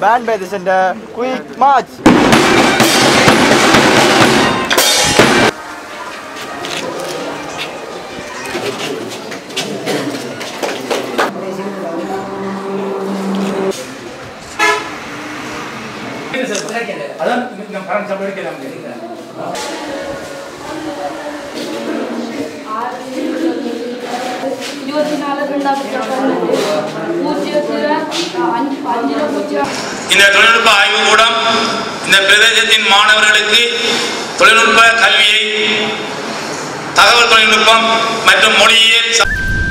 banned by the center. Quick march! அதான் நம்ம பணம் சம்பாதிக்க நமக்கு ഇരുപത്തിനാല് രണ്ടായിരത്തി പൂജ്യത്തിന് അഞ്ച് അഞ്ചിന് പൂജ്യം இந்த தொழில்நுட்ப ஆய்வுக்கூடம் இந்த பிரதேசத்தின் மாணவர்களுக்கு தொழில்நுட்ப கல்வியை தகவல் தொழில்நுட்பம் மற்றும் மொழியியல் ச-